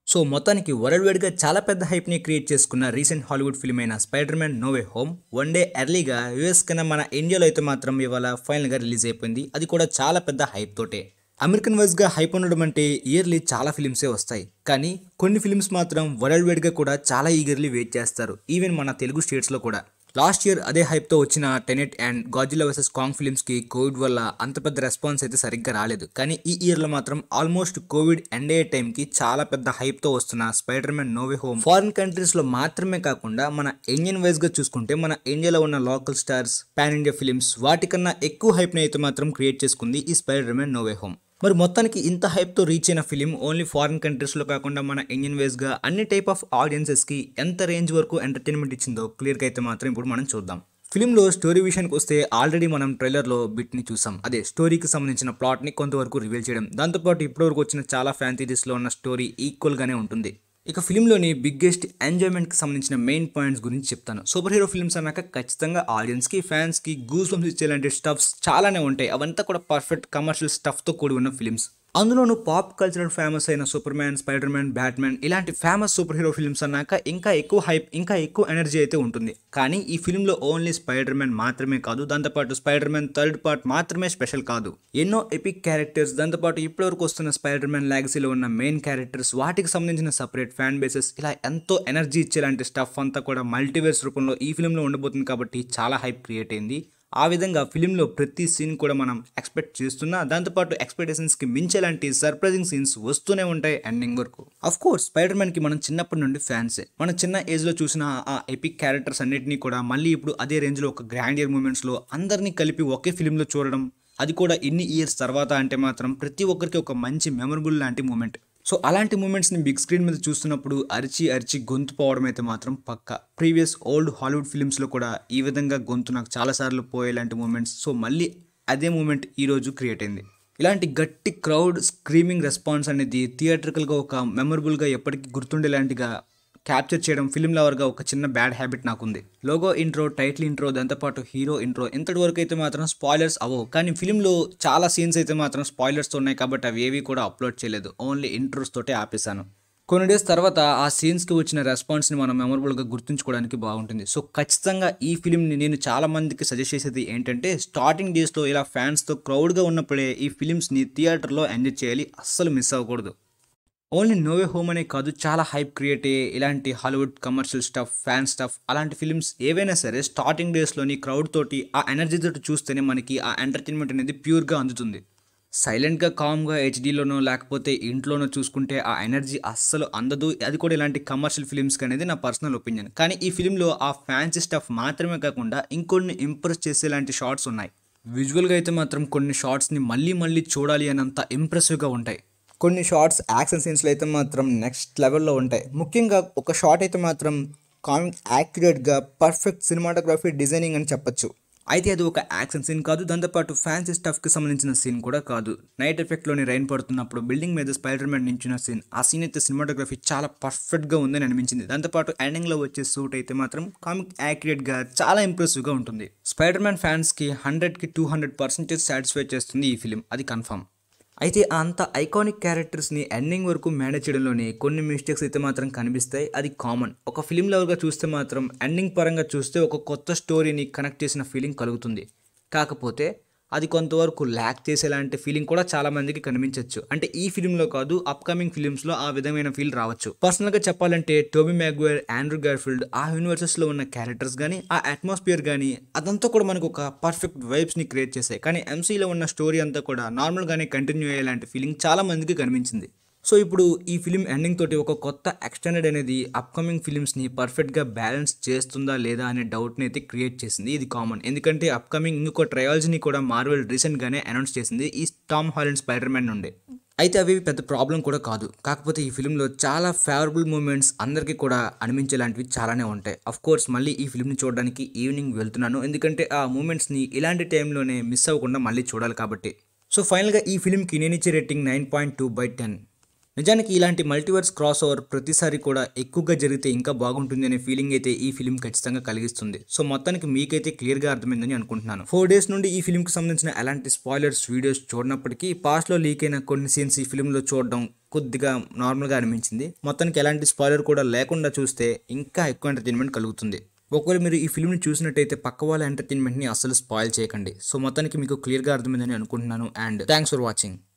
so మొత్తానికి world వైడ్గా చాలా పెద్ద హైప్ని క్రియేట్ చేసుకున్న రీసెంట్ హాలీవుడ్ ఫిల్మ్ అయిన Spider Man No Way Home one day ఎర్లీగా యూఎస్ కన్నా మన ఇండియాలో అయితే మాత్రం ఇవాళ ఫైనల్గా రిలీజ్ అయిపోయింది అది కూడా చాలా పెద్ద హైప్ తోటే అమెరికన్ వైజ్గా హైప్ ఉండడం అంటే ఇయర్లీ చాలా ఫిలిమ్సే వస్తాయి కానీ కొన్ని ఫిలిమ్స్ మాత్రం వరల్డ్ వైడ్గా కూడా చాలా ఈగర్లీ వెయిట్ చేస్తారు ఈవెన్ మన తెలుగు స్టేట్స్లో కూడా లాస్ట్ ఇయర్ అదే హైప్తో వచ్చిన Tenet and Godzilla versus Kong ఫిలిమ్స్కి కోవిడ్ వల్ల అంత పెద్ద రెస్పాన్స్ అయితే సరిగ్గా రాలేదు కానీ ఈ ఇయర్లో మాత్రం ఆల్మోస్ట్ కోవిడ్ ఎండ్ అయ్యే టైంకి చాలా పెద్ద హైప్తో వస్తున్న Spider Man No Way Home foreign కంట్రీస్లో మాత్రమే కాకుండా మన ఇండియన్ వైజ్గా చూసుకుంటే మన ఇండియాలో ఉన్న local stars pan India films వాటికన్నా ఎక్కువ హైప్ని అయితే మాత్రం క్రియేట్ చేసుకుంది ఈ స్పైడర్ మ్యాన్ నోవే హోమ్ మరి మొత్తానికి ఇంత హైప్తో రీచ్ అయిన ఫిలిం ఓన్లీ ఫారిన్ కంట్రీస్లో కాకుండా మన ఇండియన్ వేస్గా అన్ని టైప్ ఆఫ్ ఆడియన్సెస్కి ఎంత రేంజ్ వరకు ఎంటర్టైన్మెంట్ ఇచ్చిందో క్లియర్గా అయితే మాత్రం ఇప్పుడు మనం చూద్దాం ఫిలింలో స్టోరీ విషయానికి వస్తే ఆల్రెడీ మనం ట్రైలర్లో బిట్ని చూసాం అదే స్టోరీకి సంబంధించిన ప్లాట్ని కొంతవరకు రివీల్ చేయడం దాంతోపాటు ఇప్పటివరకు వచ్చిన చాలా ఫ్యాన్సీటీస్లో ఉన్న స్టోరీ ఈక్వల్గానే ఉంటుంది ఇక ఫిల్మ్లోని బిగ్గెస్ట్ ఎంజాయ్మెంట్కి సంబంధించిన మెయిన్ పాయింట్స్ గురించి చెప్తాను సూపర్ హీరో ఫిల్మ్స్ అన్నాక ఖచ్చితంగా ఆడియన్స్కి ఫ్యాన్స్కి గూస్ బంప్స్ ఇచ్చేలాంటి స్టఫ్స్ చాలానే ఉంటాయి అవంతా కూడా పర్ఫెక్ట్ కమర్షియల్ స్టఫ్తో కూడి ఉన్న ఫిల్మ్స్ అందులోనూ పాప్ కల్చరల్ ఫేమస్ అయిన Superman Spider Man Batman ఇలాంటి ఫేమస్ సూపర్ హీరో ఫిల్మ్స్ అన్నాక ఇంకా ఎక్కువ హైప్ ఇంకా ఎక్కువ ఎనర్జీ అయితే ఉంటుంది కానీ ఈ ఫిల్మ్లో ఓన్లీ స్పైడర్ మ్యాన్ మాత్రమే కాదు దాంతోపాటు స్పైడర్ మ్యాన్ థర్డ్ పార్ట్ మాత్రమే స్పెషల్ కాదు ఎన్నో ఎపిక్ క్యారెక్టర్స్ దాంతోపాటు ఇప్పటివరకు వస్తున్న స్పైడర్ మ్యాన్ లాగసీలో ఉన్న మెయిన్ క్యారెక్టర్స్ వాటికి సంబంధించిన సపరేట్ ఫ్యాన్ బేసెస్ ఇలా ఎంతో ఎనర్జీ ఇచ్చేలాంటి స్టఫ్ అంతా కూడా మల్టీవర్స్ రూపంలో ఈ ఫిల్మ్లో ఉండబోతుంది కాబట్టి చాలా హైప్ క్రియేట్ అయింది ఆ విధంగా ఫిలింలో ప్రతి సీన్ కూడా మనం ఎక్స్పెక్ట్ చేస్తున్నా దాంతోపాటు ఎక్స్పెక్టేషన్స్కి మించేలాంటి సర్ప్రైజింగ్ సీన్స్ వస్తూనే ఉంటాయి ఎండింగ్ వరకు అఫ్ కోర్స్ స్పైడర్ మ్యాన్కి మనం చిన్నప్పటి నుండి ఫ్యాన్సే మన చిన్న ఏజ్లో చూసిన ఆ ఎపిక్ క్యారెక్టర్స్ అన్నిటినీ కూడా మళ్ళీ ఇప్పుడు అదే రేంజ్లో ఒక గ్రాండ్ ఇయర్ మూమెంట్స్లో అందరినీ కలిపి ఒకే ఫిలింలో చూడడం అది కూడా ఇన్ని ఇయర్స్ తర్వాత అంటే మాత్రం ప్రతి ఒక్కరికి ఒక మంచి మెమరబుల్ లాంటి మూమెంట్ సో అలాంటి మూమెంట్స్ని బిగ్ స్క్రీన్ మీద చూస్తున్నప్పుడు అరిచి అరిచి గొంతు పోవడం అయితే మాత్రం పక్క ప్రీవియస్ ఓల్డ్ హాలీవుడ్ ఫిల్మ్స్లో కూడా ఈ విధంగా గొంతు నాకు చాలాసార్లు పోయేలాంటి మూమెంట్స్ సో మళ్ళీ అదే మూమెంట్ ఈరోజు క్రియేట్ అయింది ఇలాంటి గట్టి క్రౌడ్ స్క్రీమింగ్ రెస్పాన్స్ అనేది థియేట్రికల్గా ఒక మెమరబుల్గా ఎప్పటికీ గుర్తుండేలాంటిగా క్యాప్చర్ చేయడం ఫిల్మ్ లవర్గా ఒక చిన్న బ్యాడ్ హ్యాబిట్ నాకుంది లోగో ఇంట్రో టైటిల్ ఇంట్రో దాంతోపాటు హీరో ఇంట్రో ఇంతటి వరకు అయితే మాత్రం స్పాయిలర్స్ అవ్వవు కానీ ఫిల్మ్లో చాలా సీన్స్ అయితే మాత్రం స్పాయిలర్స్తో ఉన్నాయి కాబట్టి అవి ఏవి కూడా అప్లోడ్ చేయలేదు ఓన్లీ ఇంట్రోస్ తోటే ఆపేశాను కొన్ని డేస్ తర్వాత ఆ సీన్స్కి వచ్చిన రెస్పాన్స్ని మనం మెమరబుల్గా గుర్తుంచుకోవడానికి బాగుంటుంది సో ఖచ్చితంగా ఈ ఫిలింని నేను చాలా మందికి సజెస్ట్ చేసేది ఏంటంటే స్టార్టింగ్ డేస్లో ఇలా ఫ్యాన్స్తో క్రౌడ్గా ఉన్నప్పుడే ఈ ఫిలిమ్స్ని థియేటర్లో ఎంజాయ్ చేయాలి అస్సలు మిస్ అవ్వకూడదు ఓన్లీ నోవే హోమ్ అనే కాదు చాలా హైప్ క్రియేట్ అయ్యే ఇలాంటి Hollywood commercial stuff fan stuff అలాంటి ఫిలిమ్స్ ఏవైనా సరే స్టార్టింగ్ డేస్లోని క్రౌడ్ తోటి ఆ ఎనర్జీ తోటి చూస్తేనే మనకి ఆ ఎంటర్టైన్మెంట్ అనేది ప్యూర్గా అందుతుంది సైలెంట్గా కామ్గా హెచ్డీలోనో లేకపోతే ఇంట్లోనో చూసుకుంటే ఆ ఎనర్జీ అస్సలు అందదు అది కూడా ఇలాంటి కమర్షియల్ ఫిలిమ్స్కి అనేది నా పర్సనల్ ఒపీనియన్ కానీ ఈ ఫిలింలో ఆ ఫ్యాన్సీ స్టఫ్ మాత్రమే కాకుండా ఇంకొన్ని ఇంప్రెస్ చేసేలాంటి షార్ట్స్ ఉన్నాయి విజువల్గా అయితే మాత్రం కొన్ని షార్ట్స్ని మళ్ళీ మళ్ళీ చూడాలి అనంత ఇంప్రెసివ్గా ఉంటాయి కొన్ని షార్ట్స్ యాక్షన్ సీన్స్లో అయితే మాత్రం నెక్స్ట్ లెవెల్లో ఉంటాయి ముఖ్యంగా ఒక షార్ట్ అయితే మాత్రం కామిక్ యాక్యురేట్గా పర్ఫెక్ట్ సినిమాటోగ్రఫీ డిజైనింగ్ అని చెప్పొచ్చు అయితే అది ఒక యాక్షన్ సీన్ కాదు దాంతోపాటు ఫ్యాన్సీ స్టఫ్కి సంబంధించిన సీన్ కూడా కాదు నైట్ ఎఫెక్ట్లోని రైన్ పడుతున్నప్పుడు బిల్డింగ్ మీద స్పైడర్ మ్యాన్ నించిన సీన్ ఆ సీన్ అయితే సినిమాటోగ్రఫీ చాలా పర్ఫెక్ట్గా ఉందని అనిపించింది దాంతోపాటు ఎండింగ్లో వచ్చే సూట్ అయితే మాత్రం కామిక్ యాక్యురేట్గా చాలా ఇంప్రెసివ్గా ఉంటుంది స్పైడర్ మ్యాన్ ఫ్యాన్స్కి హండ్రెడ్కి టూ హండ్రెడ్ పర్సెంటేజ్ సాటిస్ఫై చేస్తుంది ఈ ఫిలిం అది కన్ఫర్మ్ అయితే అంత ఐకానిక్ క్యారెక్టర్స్ని ఎండింగ్ వరకు మేనేజ్ చేయడంలోనే కొన్ని మిస్టేక్స్ అయితే మాత్రం కనిపిస్తాయి అది కామన్ ఒక ఫిలిం లవర్గా చూస్తే మాత్రం ఎండింగ్ పరంగా చూస్తే ఒక కొత్త స్టోరీని కనెక్ట్ చేసిన ఫీలింగ్ కలుగుతుంది కాకపోతే అది కొంతవరకు ల్యాక్ చేసేలాంటి ఫీలింగ్ కూడా చాలా మందికి కనిపించవచ్చు అంటే ఈ ఫిలింలో కాదు అప్కమింగ్ ఫిలిమ్స్లో ఆ విధమైన ఫీల్ రావచ్చు పర్సనల్గా చెప్పాలంటే టోబీ మ్యాగ్వేర్ ఆండ్రూ గార్ఫీల్డ్ ఆ యూనివర్సెస్లో ఉన్న క్యారెక్టర్స్ కానీ ఆ అట్మాస్ఫియర్ కానీ అదంతా కూడా మనకు ఒక పర్ఫెక్ట్ వైబ్స్ని క్రియేట్ చేశాయి కానీ ఎంసీలో ఉన్న స్టోరీ అంతా కూడా నార్మల్గానే కంటిన్యూ అయ్యేలాంటి ఫీలింగ్ చాలా మందికి కనిపించింది సో ఇప్పుడు ఈ ఫిలిం ఎండింగ్ తోటి ఒక కొత్త ఎక్స్టెండెడ్ అనేది అప్కమింగ్ ఫిలిమ్స్ని పర్ఫెక్ట్గా బ్యాలెన్స్ చేస్తుందా లేదా అనే డౌట్ని అయితే క్రియేట్ చేసింది ఇది కామన్ ఎందుకంటే అప్కమింగ్ ఇంకో ట్రయాలజీని కూడా మార్వెల్ రీసెంట్గానే అనౌన్స్ చేసింది ఈ టామ్ హాలండ్ స్పైడర్ మ్యాన్ నుండి అయితే అవి పెద్ద ప్రాబ్లం కూడా కాదు కాకపోతే ఈ ఫిలింలో చాలా ఫేవరబుల్ మూమెంట్స్ అందరికీ కూడా అనిపించేలాంటివి చాలానే ఉంటాయి అఫ్ కోర్స్ మళ్ళీ ఈ ఫిలింని చూడడానికి ఈవినింగ్ వెళ్తున్నాను ఎందుకంటే ఆ మూమెంట్స్ని ఇలాంటి టైంలోనే మిస్ అవ్వకుండా మళ్ళీ చూడాలి కాబట్టి సో ఫైనల్గా ఈ ఫిలింకి నేను ఇచ్చే rating nine point two by ten నిజానికి ఇలాంటి మల్టీవర్స్ క్రాస్ ఓవర్ ప్రతిసారి కూడా ఎక్కువగా జరిగితే ఇంకా బాగుంటుంది అనే ఫీలింగ్ అయితే ఈ ఫిలిం ఖచ్చితంగా కలిగిస్తుంది సో మొత్తానికి మీకైతే క్లియర్ గా అర్థమైందని అనుకుంటున్నాను ఫోర్ డేస్ నుండి ఈ ఫిలిం కి సంబంధించిన ఎలాంటి స్పాయిలర్స్ వీడియోస్ చూడనప్పటికీ పాస్ట్ లో లీక్ అయిన కొన్ని సీన్స్ ఈ ఫిలిం లో చూడడం కొద్దిగా నార్మల్ గా అనిపించింది మొత్తానికి ఎలాంటి స్పాయిలర్ కూడా లేకుండా చూస్తే ఇంకా ఎక్కువ ఎంటర్టైన్మెంట్ కలుగుతుంది ఒకవేళ మీరు ఈ ఫిల్మ్ని చూసినట్టయితే పక్క వాళ్ళ ఎంటర్టైన్మెంట్ని అస్సలు స్పాయిల్ చేయకండి సో మొత్తానికి మీకు క్లియర్గా అర్థమైందని అనుకుంటున్నాను అండ్ థ్యాంక్స్ ఫర్ వాచింగ్